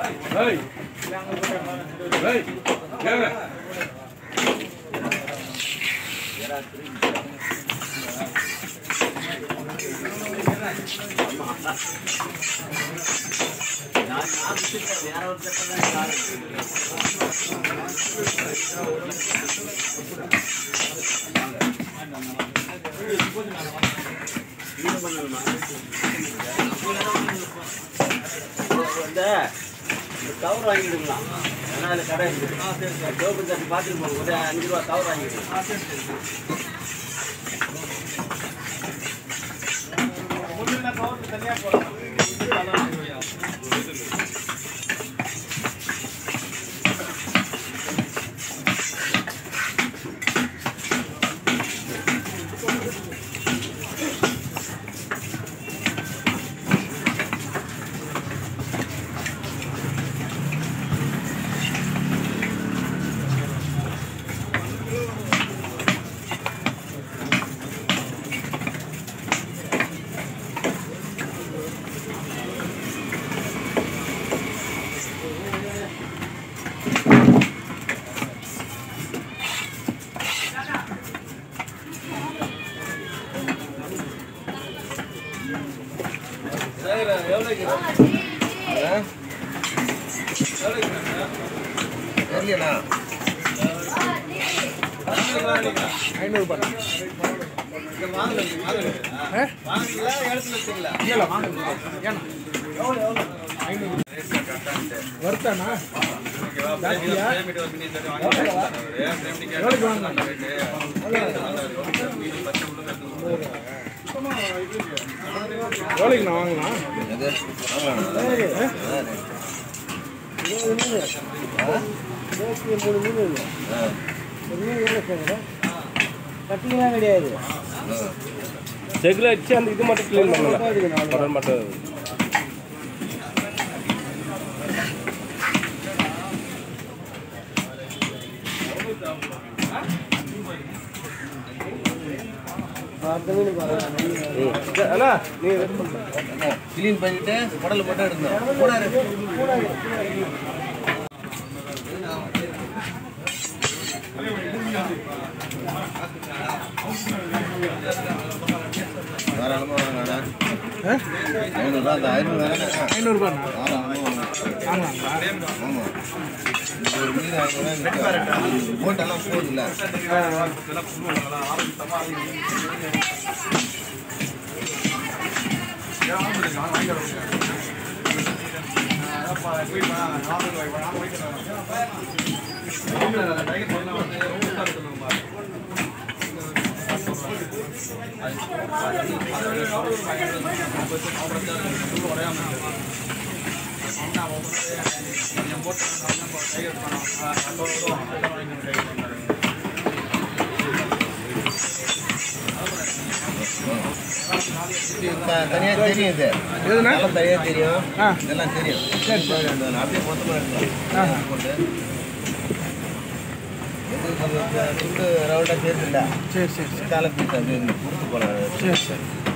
இந்த கவர் வாங்கிடுங்களா ஏன்னா அதில் கடை இருக்குது டோக்கன் தட்டி பார்த்துட்டு போங்க ஒரு அஞ்சு ரூபா கவர் வாங்கிடுங்க தெரியலண்ணா எவ்வளோக்கு நான் வாங்கலாம் இது ஆமாண்ணா கட்டிங்கெல்லாம் கிடையாது செக்கில் வச்சு அந்த இது மட்டும் க்ளீன் பண்ணலாம் படம் மட்டும் அண்ணா நீ கிளீன் பண்ணிட்டு குடல் மட்டும் எடுக்கணும் போனாரு தாராளமா வாங்கண்ணா ஐநூறுரூவா அந்த ஐநூறு வேணா ஐநூறுரூபா தாராளமா வாங்க ஆமா இந்த ஒரு மீன் ஐநூறுரூவா போட்டெல்லாம் போகுதுல்ல இது த- தனியா தெரியும் இது எதுண்ணா? இதெல்லாம் தனியா தெரியும் ஆ. இதெல்லாம் தெரியும் இந்த அப்படியே மொத்தமா எடுக்கலாம் போட்டு எது கொஞ்சம் துண்டு ரவுண்டா சேர்த்துல சரி சரி காலை பீஸ் அது கொடுத்து போலாம் சரி சரி